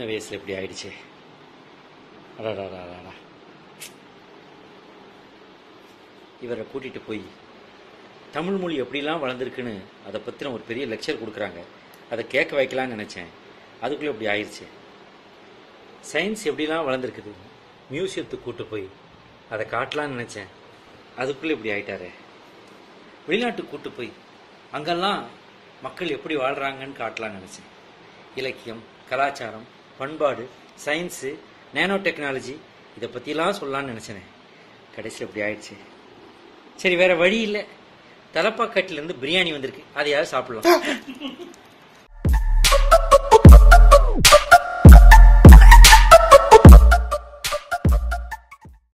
வயசுல இப்படி ஆயிடுச்சு அடாடாடாடா இவரை கூட்டிட்டு போய் தமிழ் மொழி எப்படிலாம் வளர்ந்துருக்குன்னு அதை பற்றின ஒரு பெரிய லெக்சர் கொடுக்குறாங்க அதை கேட்க வைக்கலாம்னு நினச்சேன் அதுக்குள்ளே இப்படி ஆயிடுச்சு சயின்ஸ் எப்படிலாம் வளர்ந்துருக்குது மியூசியத்துக்கு கூட்டு போய் அதை காட்டலாம்னு நினச்சேன் அதுக்குள்ளே இப்படி ஆயிட்டாரே வெளிநாட்டுக்கு கூட்டு போய் அங்கெல்லாம் மக்கள் எப்படி வாழ்கிறாங்கன்னு காட்டலாம்னு நினச்சேன் இலக்கியம் கலாச்சாரம் பண்பாடு சயின்ஸு நேனோ டெக்னாலஜி இதை பற்றிலாம் சொல்லலாம்னு நினச்சேனே கடைசியில் இப்படி ஆயிடுச்சு சரி வேற வழி இல்லை தலப்பாக்கட்டிலேருந்து பிரியாணி வந்திருக்கு அதையாவது சாப்பிடலாம்